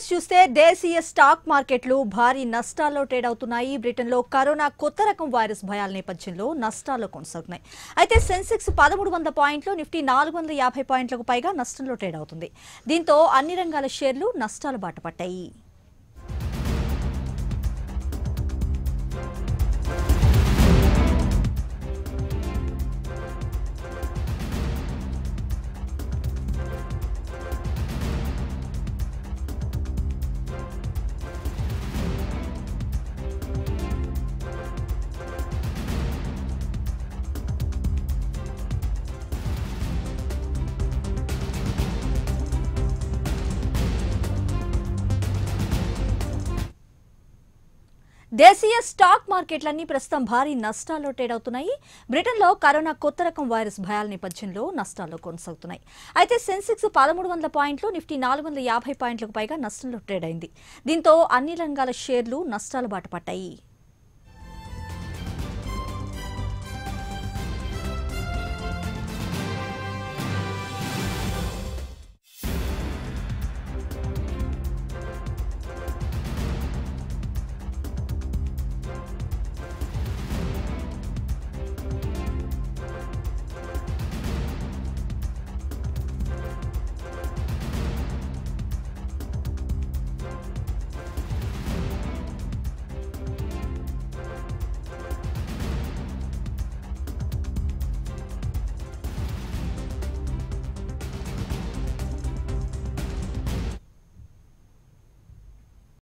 news చూస్తే దేశీయ stock మార్కెట్లు భారీ నష్టాల్లో ట్రేడ్ అవుతున్నాయి బ్రిటన్లో కరోనా కొత్త రకం వైరస్ భయాల నేపథ్యంలో నష్టాల్లో కొనసాగుతున్నాయి అయితే సెన్సెక్స్ పదమూడు వందల పాయింట్లు నిఫ్టీ నాలుగు వందల యాభై పాయింట్లకు పైగా నష్టంలో ట్రేడ్ అవుతుంది దీంతో అన్ని రంగాల షేర్లు నష్టాలు బాటపట్టాయి దేశీయ స్టాక్ మార్కెట్లన్నీ ప్రస్తుతం భారీ నష్టాల్లో ట్రేడ్ అవుతున్నాయి బ్రిటన్లో కరోనా కొత్త రకం వైరస్ భయాల నేపథ్యంలో నష్టాల్లో కొనసాగుతున్నాయి అయితే సెన్సెక్స్ పదమూడు వందల పాయింట్లు నిఫ్టీ నాలుగు వందల యాభై పాయింట్లకు పైగా నష్టంలో ట్రేడ్ అయింది దీంతో అన్ని రంగాల షేర్లు నష్టాల బాట పట్టాయి